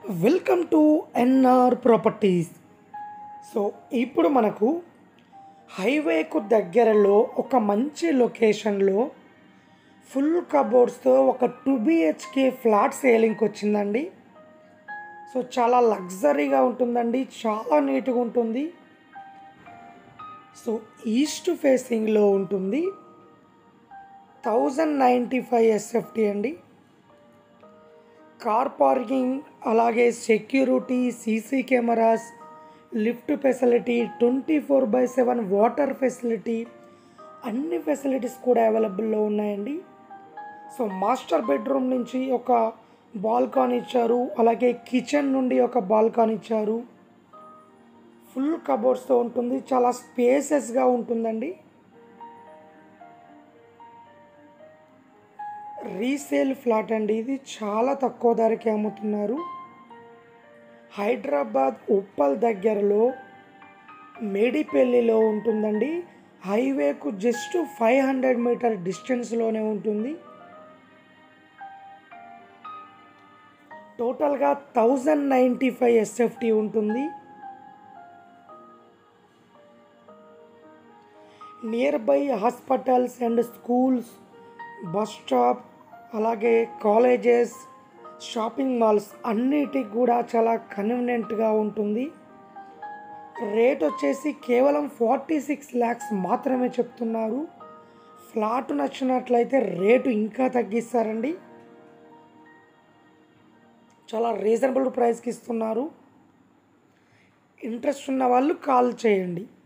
welcome to NR properties so ఇప్పుడు మనకు హైవేకు దగ్గరలో ఒక మంచి లొకేషన్లో ఫుల్ కబోర్డ్స్తో ఒక టూ బిహెచ్కే ఫ్లాట్ సేలింగ్కి వచ్చిందండి సో చాలా లగ్జరీగా ఉంటుందండి చాలా నీట్గా ఉంటుంది సో ఈస్ట్ ఫేసింగ్లో ఉంటుంది థౌజండ్ నైంటీ ఫైవ్ ఎస్ఎఫ్టీ అండి కార్ పార్కింగ్ అలాగే security CC cameras lift facility twenty four by seven water facility అన్ని ఫెసిలిటీస్ కూడా అవైలబుల్లో ఉన్నాయండి సో మాస్టర్ బెడ్రూమ్ నుంచి ఒక బాల్కాన్ ఇచ్చారు అలాగే కిచెన్ నుండి ఒక బాల్కాన్ ఇచ్చారు ఫుల్ కబోర్డ్స్తో ఉంటుంది చాలా స్పేసెస్గా ఉంటుందండి రీసేల్ ఫ్లాట్ అండి ఇది చాలా తక్కువ ధరకి అమ్ముతున్నారు హైదరాబాద్ ఉప్పల్ దగ్గరలో మేడిపల్లిలో ఉంటుందండి హైవేకు జస్ట్ ఫైవ్ హండ్రెడ్ మీటర్ డిస్టెన్స్లోనే ఉంటుంది టోటల్గా థౌజండ్ నైంటీ ఫైవ్ ఎస్ఎఫ్టీ ఉంటుంది near by hospitals and schools bus stop అలాగే కాలేజెస్ షాపింగ్ మాల్స్ అన్నిటికి కూడా చాలా కన్వీనియంట్గా ఉంటుంది రేట్ వచ్చేసి కేవలం ఫార్టీ సిక్స్ ల్యాక్స్ మాత్రమే చెప్తున్నారు ఫ్లాట్ నచ్చినట్లయితే రేటు ఇంకా తగ్గిస్తారండి చాలా రీజనబుల్ ప్రైస్కి ఇస్తున్నారు ఇంట్రెస్ట్ ఉన్న వాళ్ళు కాల్ చేయండి